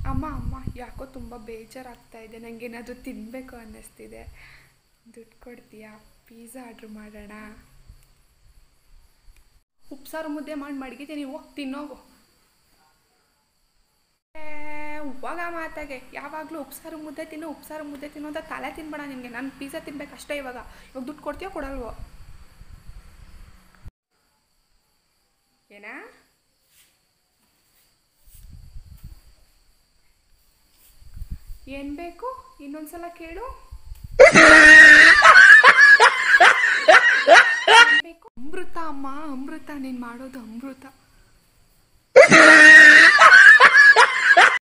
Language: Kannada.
ಅಮ್ಮ ಅಮ್ಮ ಯಾಕೋ ತುಂಬ ಬೇಜಾರಾಗ್ತಾ ಇದೆ ನನಗೆ ಏನಾದರೂ ತಿನ್ನಬೇಕು ಅನ್ನಿಸ್ತಿದೆ ದುಡ್ಡು ಕೊಡ್ತೀಯಾ ಪಿಜ್ಜಾ ಆರ್ಡ್ರ್ ಮಾಡೋಣ ಉಪ್ಸಾರು ಮುದ್ದೆ ಮಾಡಿ ಮಡಗಿದ್ದೀನಿ ಹೋಗಿ ತಿನ್ನೋಗು ಏ, ಇವಾಗ ಮಾತಾಗೆ ಯಾವಾಗಲೂ ಉಪ್ಸಾರು ಮುದ್ದೆ ತಿನ್ನು ಉಪ್ಸಾರು ಮುದ್ದೆ ತಿನ್ನು ಅಂತ ತಲೆ ತಿನ್ಬೇಡ ನಿನಗೆ ನಾನು ಪಿಜ್ಜಾ ತಿನ್ಬೇಕು ಅಷ್ಟೇ ಇವಾಗ ಇವಾಗ ದುಡ್ಡು ಕೊಡ್ತೀಯೋ ಕೊಡಲ್ವೋ ಏನಾ ಏನು ಬೇಕು ಇನ್ನೊಂದ್ಸಲ ಕೇಳು ಏನ್ ಬೇಕು? ಅಮೃತ ಅಮ್ಮ ಅಮೃತ ನೀನು ಮಾಡೋದು ಅಮೃತ